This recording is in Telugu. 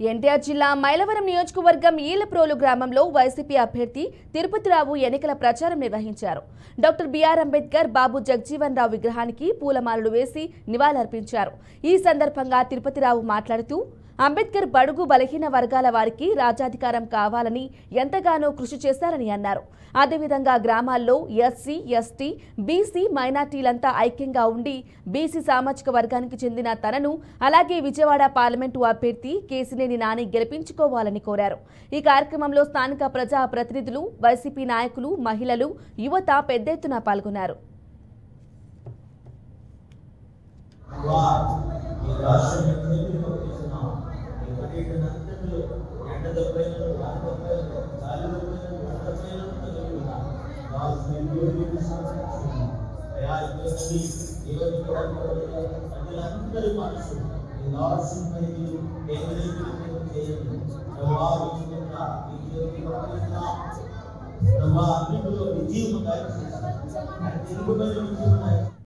ఎన్టీఆర్ జిల్లా మైలవరం నియోజకవర్గం ఈలప్రోలు గ్రామంలో వైసీపీ అభ్యర్థి తిరుపతిరావు ఎన్నికల ప్రచారం నిర్వహించారు డాక్టర్ బిఆర్ అంబేద్కర్ బాబు జగజీవన్ రావు విగ్రహానికి పూలమాలలు వేసి నివాళులర్పించారు ఈ సందర్భంగా తిరుపతిరావు మాట్లాడుతూ అంబేద్కర్ బడుగు బలహీన వర్గాల వారికి రాజ్యాధికారం కావాలని ఎంతగానో కృషి చేశారని అన్నారు అదేవిధంగా గ్రామాల్లో ఎస్సీ ఎస్టీ బీసీ మైనార్టీలంతా ఐక్యంగా ఉండి బీసీ సామాజిక వర్గానికి చెందిన తనను అలాగే విజయవాడ పార్లమెంటు అభ్యర్థి కేసినేని నాని గెలిపించుకోవాలని కోరారు ఈ కార్యక్రమంలో స్థానిక ప్రజా ప్రతినిధులు వైసీపీ నాయకులు మహిళలు యువత పెద్ద ఎత్తున పాల్గొన్నారు వా ఈ రాష్ట్రం చేతిలో చేస్తున్నాం ఈ పర్యటన అంతటిలో ఎండ దెబ్బైన వాన దెబ్బైన గాలి దెబ్బైన వడ దెబ్బైన కలిగి ఉన్నాం వారు మీరు సంరక్షిస్తున్నాం అయా ఇవన్నీ నియోజకవర్గంలో ప్రజలందరి మనసు ఈ రాష్ట్రంపై మీరు కేంద్రీకృతం చేయండి ప్రభావించుకున్న ఈ జ్యోతి ప్రకటిస్తున్నాం ప్రభా అన్నిటిలో విజయం దయచేసి తెలుగు మీద విజయం దయచేసి